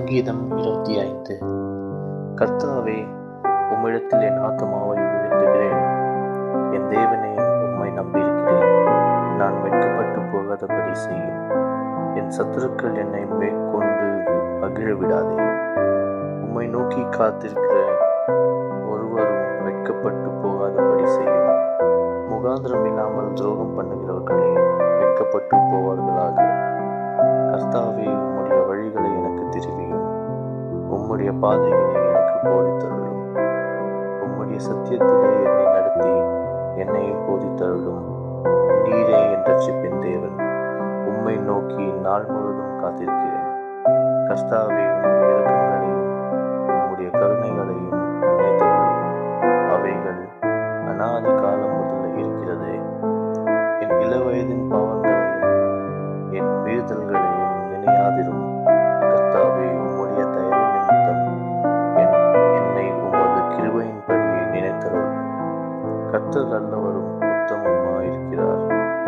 சங்கீதம் இருபத்தி ஐந்து கர்த்தாவே உம்மிடத்தில் என் ஆத்மாவை உயர்த்துகிறேன் என் தேவனே உம்மை நம்பியிருக்கிறேன் நான் வெட்கப்பட்டு போகாதபடி செய்யும் என் சத்துருக்கள் என்னை மேற்கொண்டு மகிழ விடாதே உம்மை நோக்கி காத்திருக்கிற ஒருவரும் வெட்கப்பட்டு போகாதபடி செய்யும் முகாந்திரம் இல்லாமல் துரோகம் பண்ணுகிறவர்களே வெட்கப்பட்டு போவார்களாக கர்த்தாவே உம்முடைய வழிகளை எனக்கு தெரிவியும் உம்முடைய பாதைகளை எனக்கு போதித்தருளும் உம்முடைய சத்தியத்திலே என்னை நடத்தி என்னையும் போதித்தருளும் நீரே என் ரட்சிப்பின் தேவன் உம்மை நோக்கி நாள் முழுவதும் காத்திருக்கிறேன் கர்த்தாவே உம்முடைய இரக்கங்களையும் உம்முடைய கருணைகளையும் நினைத்தருளும் அவைகள் அனாதி காலம் முதல் இருக்கிறதே என் இளவயதின் பாவங்களையும் என் மீறுதல்களையும் நினையாதிரும் கர்த்தாவே உம்முடைய தயவு நிமித்தம் என் என்னை உமது கிருபையின்படியே நினைத்தருளும் கர்த்தர் நல்லவரும் உத்தமமாயிருக்கிறார்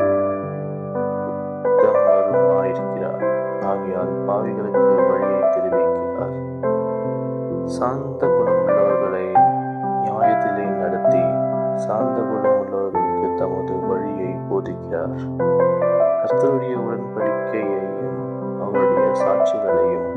உத்தமருமாயிருக்கிறார் ஆகையால் பாவிகளுக்கு வழியை தெரிவிக்கிறார் சாந்த குணமுள்ளவர்களை நியாயத்திலே நடத்தி சாந்த குணமுள்ளவர்களுக்கு தமது வழியை போதிக்கிறார் கர்த்தருடைய உடன்படிக்கையையும் அவருடைய சாட்சிகளையும்